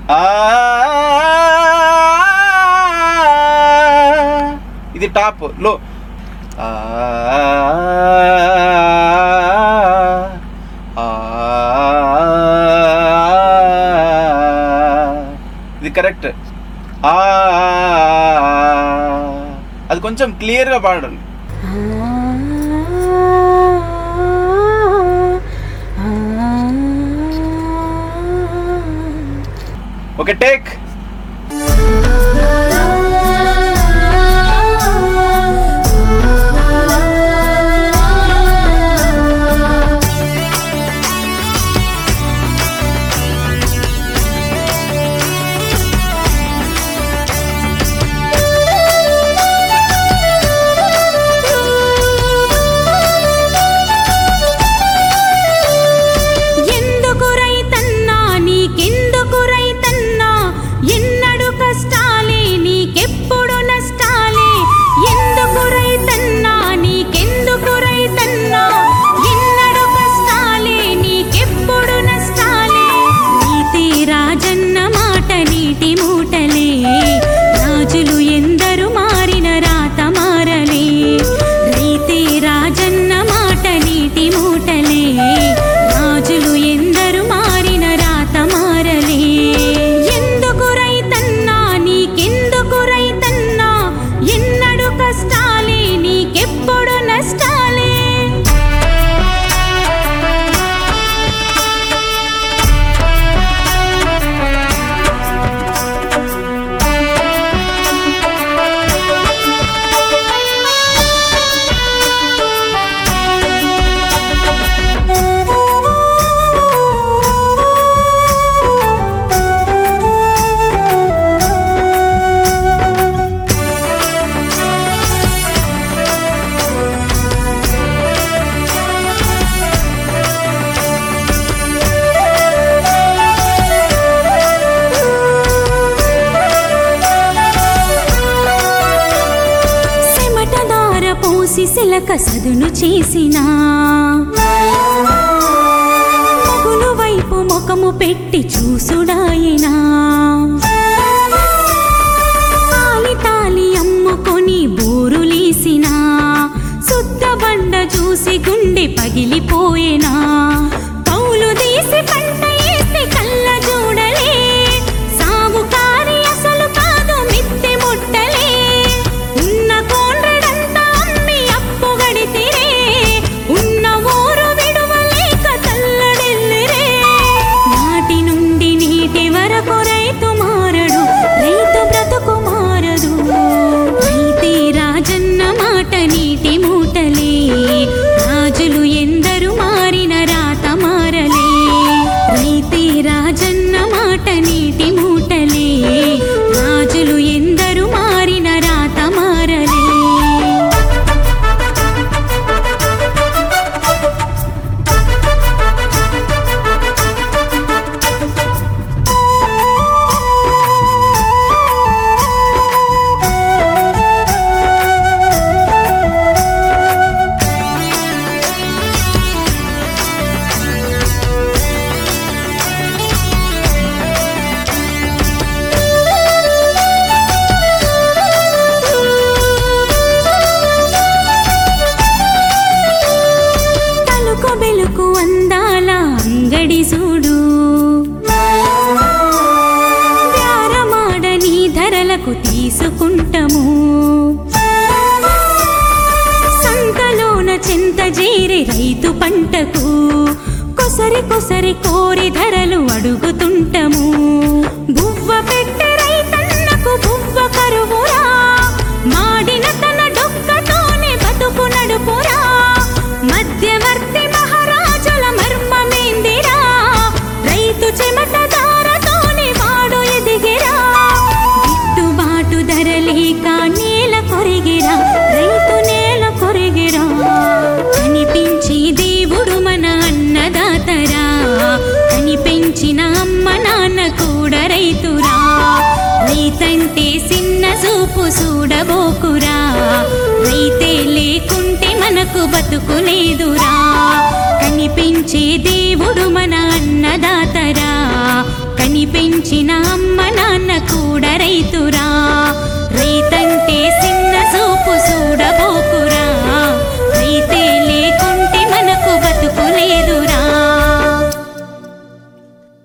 ఆ ఇది టాప్ లో ఆ ఆ ఇది కరెక్ట్ ఆ అది కొంచెం క్లియర్గా పాడండి ఓకే టేక్ ఎందుకు రైతన్నా నీకెందుకు రైతన్నా ఎన్నడు కష్టాలే నీకెప్పుడు నష్టాలే ఎందుకు రైతన్నా నీకెందుకు రైతన్నా ఎన్నడు కష్టాలే నీకెప్పుడు నష్టాలే నీతి రాజన్న మాట నీటి మూటలే రాజులు ఎందరు మారిన రాత మారలే రైతే రాజన్న మాట నీటి మూటలే రాజులు ఎందరు మారిన రాత మారలే ఎందుకు రైతన్నా నీకెందుకు రైతన్నా ఎన్నడు కష్టాలే నీకెప్పుడు నష్టాలే చెమటదార పోసి సిలక సదును చేసినా మొగులు వైపు ముఖము పెట్టి చూసుడాయినా తాలి తాలి అమ్ముకొని బోరులేసినా సుద్ద బండ చూసి గుండె పగిలిపోయేనా కౌలు తీసి పంట వేసి కళ్ళ చూడలే సాగుకారి అసలు కాదు మిత్తె ముట్టలే ఉన్న కోండ్రడంతా అమ్మి అప్పు గడితిరే ఉన్న ఊరు విడువలేక తల్లడిల్లిరే నాటి నుండి నీటి వరకు రైతు మారడు రైతు బ్రతుకు మారదు రైతే రాజన్న మాట నీటి మూటలే రాజులు ఎందరు మారిన రాత మారలే రైతే రాజన్న మాట నీటి మూటలే రాజులు ఎందరు మారిన రాత మారలే తలుకు బెలుకు అందాల అంగడి చూడు వ్యారమాడని ధరలకు తీసుకుంటాము సంతలోన చెంత చేరి రైతు పంటకు కొసరి కొసరి కోరి ధరలు అడుగుతుంటాము బువ్వ పెట్టె రైతన్నకు బువ్వ కరువురా మాడిన తన డొక్కతోనే బతుకు నడుపురా మధ్యవర్తి మహారాజుల మర్మమేందిరా రైతు చెమట దారతోనే వాడు ఎదిగిరా గిట్టుబాటు ధర లేక నేల కొరిగిరా రైతు నేల కొరిగిరా కనిపించి దేవుడు మన అన్నదాతరా కనిపించిన అమ్మ నాన్న కూడా రైతురా రైతంటే చిన్న చూపు చూడబోకురా రైతే లేకుంటే మనకు బతుకు లేదురా కనిపించే దేవుడు మన అన్నదాతరా కనిపించిన అమ్మ కూడా రైతురా